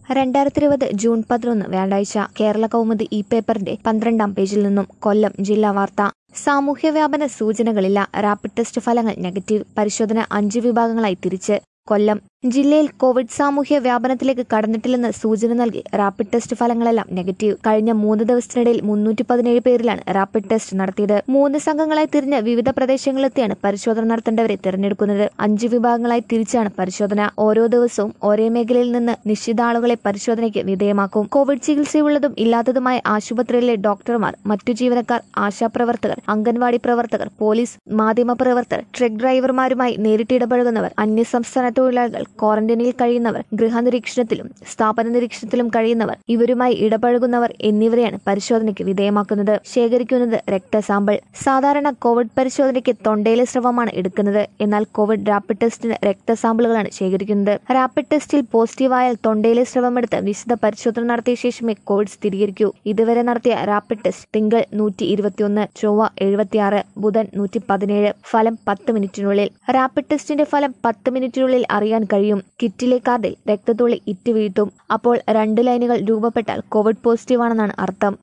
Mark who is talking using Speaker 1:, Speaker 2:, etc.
Speaker 1: രണ്ടായിരത്തി ഇരുപത് ജൂൺ പതിനൊന്ന് വ്യാഴാഴ്ച കേരള കൗമുദി ഇ പേപ്പറിന്റെ പന്ത്രണ്ടാം പേജിൽ നിന്നും കൊല്ലം ജില്ലാ വാർത്ത സാമൂഹ്യ വ്യാപന സൂചനകളില്ല റാപ്പിഡ് ടെസ്റ്റ് ഫലങ്ങൾ നെഗറ്റീവ് പരിശോധന അഞ്ച് വിഭാഗങ്ങളായി തിരിച്ച് കൊല്ലം ജില്ലയിൽ കോവിഡ് സാമൂഹ്യ വ്യാപനത്തിലേക്ക് കടന്നിട്ടില്ലെന്ന് സൂചന നൽകി റാപ്പിഡ് ടെസ്റ്റ് ഫലങ്ങളെല്ലാം നെഗറ്റീവ് കഴിഞ്ഞ മൂന്ന് ദിവസത്തിനിടയിൽ മുന്നൂറ്റി പതിനേഴ് പേരിലാണ് റാപ്പിഡ് ടെസ്റ്റ് നടത്തിയത് മൂന്ന് സംഘങ്ങളായി തിരിഞ്ഞ് വിവിധ പ്രദേശങ്ങളിലെത്തിയാണ് പരിശോധന നടത്തേണ്ടവരെ തിരഞ്ഞെടുക്കുന്നത് അഞ്ച് വിഭാഗങ്ങളായി തിരിച്ചാണ് പരിശോധന ഓരോ ദിവസവും ഒരേ മേഖലയിൽ നിന്ന് നിശ്ചിത ആളുകളെ പരിശോധനയ്ക്ക് വിധേയമാക്കും കോവിഡ് ചികിത്സയുള്ളതും ഇല്ലാത്തതുമായ ആശുപത്രിയിലെ ഡോക്ടർമാർ മറ്റു ജീവനക്കാർ ആശാപ്രവർത്തകർ അംഗൻവാടി പ്രവർത്തകർ പോലീസ് മാധ്യമപ്രവർത്തകർ ട്രക്ക് ഡ്രൈവർമാരുമായി നേരിട്ട് ഇടപഴകുന്നവർ അന്യസംസ്ഥാന തൊഴിലാളികൾ ക്വാറന്റൈനിൽ കഴിയുന്നവർ ഗൃഹനിരീക്ഷണത്തിലും സ്ഥാപന നിരീക്ഷണത്തിലും കഴിയുന്നവർ ഇവരുമായി ഇടപഴകുന്നവർ എന്നിവരെയാണ് പരിശോധനയ്ക്ക് വിധേയമാക്കുന്നത് ശേഖരിക്കുന്നത് രക്തസാമ്പിൾ സാധാരണ കോവിഡ് പരിശോധനയ്ക്ക് തൊണ്ടയിലെ സ്രവമാണ് എടുക്കുന്നത് എന്നാൽ കോവിഡ് റാപ്പിഡ് ടെസ്റ്റിന് രക്തസാമ്പിളുകളാണ് ശേഖരിക്കുന്നത് റാപ്പിഡ് ടെസ്റ്റിൽ പോസിറ്റീവായാൽ തൊണ്ടയിലെ സ്രവമെടുത്ത് വിശദ പരിശോധന നടത്തിയ ശേഷമേ കോവിഡ് സ്ഥിരീകരിക്കൂ ഇതുവരെ നടത്തിയ റാപ്പിഡ് ടെസ്റ്റ് തിങ്കൾ നൂറ്റി ഇരുപത്തിയൊന്ന് ചൊവ്വ എഴുപത്തിയാറ് ബുധൻ നൂറ്റി പതിനേഴ് ഫലം പത്ത് മിനിറ്റിനുള്ളിൽ റാപ്പിഡ് ടെസ്റ്റിന്റെ ഫലം പത്ത് മിനിറ്റിനുള്ളിൽ അറിയാൻ കഴിയും കിറ്റിലെ കാർഡിൽ രക്തത്തുള്ളി ഇറ്റ് വീഴ്ത്തും അപ്പോൾ രണ്ട് ലൈനുകൾ രൂപപ്പെട്ടാൽ കോവിഡ് പോസിറ്റീവാണെന്നാണ് അർത്ഥം